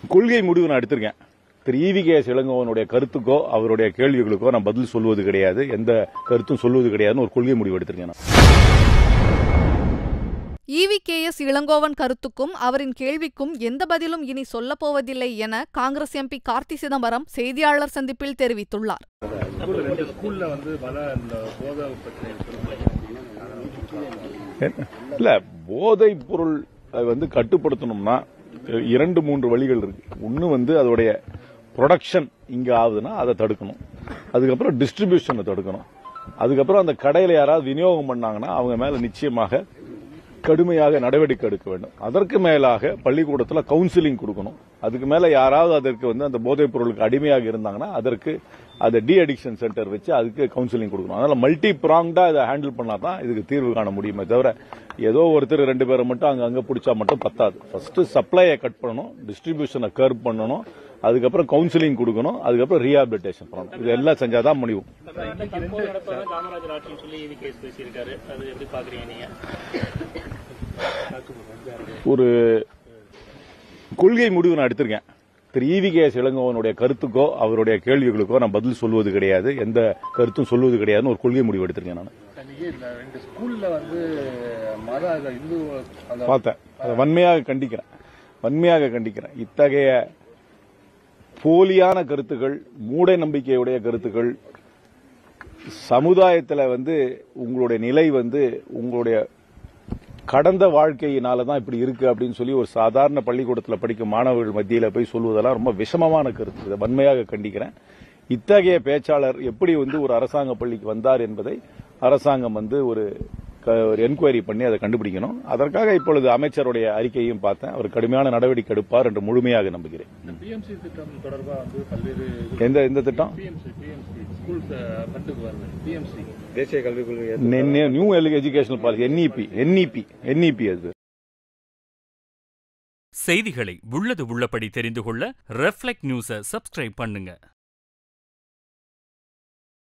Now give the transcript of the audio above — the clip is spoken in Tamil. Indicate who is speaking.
Speaker 1: கொள்கை முடிவு நான் எடுத்திருக்கேன் திரு ஈவி கே எஸ் இளங்கோவனுடைய கருத்துக்கோ அவருடைய கேள்விகளுக்கோ நான் பதில் சொல்வது கிடையாது எந்த கருத்தும் சொல்வது கிடையாதுன்னு ஒரு கொள்கை முடிவு எடுத்திருக்கேன் நான்
Speaker 2: ஈவி கே எஸ் இளங்கோவன் கருத்துக்கும் அவரின் கேள்விக்கும் எந்த பதிலும் இனி சொல்லப்போவதில்லை என காங்கிரஸ் எம்பி கார்த்தி சிதம்பரம் செய்தியாளர் சந்திப்பில் தெரிவித்துள்ளார்
Speaker 3: ஸ்கூல்ல ரெண்டு ஸ்கூல்ல வந்து பல இந்த போதை பிரச்சனை
Speaker 1: இல்ல போதைப் பொருள் அது வந்து கட்டுப்படுத்தணும்னா இரண்டு மூன்று வழிகள் இருக்கு ஒன்னு வந்து அதோடைய ப்ரொடக்ஷன் இங்க ஆகுதுன்னா அதை தடுக்கணும் அதுக்கப்புறம் டிஸ்ட்ரிபியூஷனை தடுக்கணும் அதுக்கப்புறம் அந்த கடையில யாராவது விநியோகம் பண்ணாங்கன்னா அவங்க மேல நிச்சயமாக கடுமையாக நடவடிக்கை எடுக்க வேண்டும் அதற்கு மேலாக பள்ளிக்கூடத்தில் கவுன்சிலிங் கொடுக்கணும் அதுக்கு மேல யாராவது அதற்கு வந்து அந்த போதைப் பொருளுக்கு அடிமையாக இருந்தாங்கன்னா அதற்கு அதை டி அடிக்ஷன் சென்டர் வச்சு அதுக்கு கவுன்சிலிங் கொடுக்கணும் அதனால மல்டி ப்ராங்டா இதை ஹேண்டில் பண்ணா தான் இதுக்கு தீர்வு காண முடியுமே தவிர ஏதோ ஒருத்தர் ரெண்டு பேரை மட்டும் அங்க அங்க பிடிச்சா மட்டும் பத்தாது ஃபர்ஸ்ட் சப்ளையை கட் பண்ணணும் டிஸ்ட்ரிபியூஷனை கர்ப் பண்ணணும் அதுக்கப்புறம் கவுன்சிலிங் கொடுக்கணும் அதுக்கப்புறம் ரீஹாபிலிட்டேஷன் பண்ணணும் இது எல்லாம் செஞ்சாதான் முடியும்
Speaker 4: தற்போது நடப்பதான் காமராஜர் ஆட்சின்னு சொல்லி ஈவி கேஸ் பேசியிருக்காரு அது எப்படி பாக்குறீங்க நீங்க
Speaker 1: ஒரு கொள்கை முடிவு நான் எடுத்திருக்கேன் திரு ஈவி கே எஸ் இளங்கோவனுடைய கருத்துக்கோ அவருடைய கேள்விகளுக்கோ நான் பதில் சொல்வது கிடையாது எந்த கருத்தும் சொல்வது கிடையாதுன்னு ஒரு கொள்கை முடிவு எடுத்திருக்கேன் நான்
Speaker 3: இன்னைக்கு இந்த ரெண்டு ஸ்கூல்ல வந்து மத அந்த இந்து அந்த
Speaker 1: பார்த்தேன் அதை வன்மையாக கண்டிக்கிறேன் வன்மையாக கண்டிக்கிறேன் இத்தகைய போலியான கருத்துக்கள் மூட நம்பிக்கையுடைய கருத்துக்கள் சமுதாயத்தில் வந்து உங்களுடைய நிலை வந்து உங்களுடைய கடந்த வாழ்க்கையினால தான் இப்படி இருக்கு அப்படின்னு சொல்லி ஒரு சாதாரண பள்ளிக்கூடத்தில் படிக்கும் மாணவர்கள் மத்தியில் போய் சொல்வதெல்லாம் ரொம்ப விஷமமான கருத்து இதை வன்மையாக கண்டிக்கிறேன் இத்தகைய பேச்சாளர் எப்படி வந்து ஒரு அரசாங்க பள்ளிக்கு வந்தார் என்பதை அரசாங்கம் வந்து ஒரு க- ஒரு என்கொயரி பண்ணி அதை கண்டுபிடிக்கணும் அதற்காக இப்பொழுது அமைச்சருடைய அறிக்கையும் பார்த்தேன் அவர் கடுமையான நடவடிக்கை எடுப்பார் என்று முழுமையாக நம்புகிறேன்
Speaker 3: பிஎம்சி திட்டம் தொடர்பா வந்து பல்வேறு
Speaker 1: எந்த எந்த திட்டம்
Speaker 3: பிஎம்சி பிஎம்சி ஸ்கூல் ஃபண்டுக்கு வருது பிஎம்சி
Speaker 5: தேசிய கல்விக் கொள்கை
Speaker 1: new educational policy NEP NEP NEP அது
Speaker 6: செய்திகளை உள்ளது உள்ளபடி தெரிந்து கொள்ள ரெஃப்ளெக்ட் நியூஸை சப்ஸ்கிரைப் பண்ணுங்க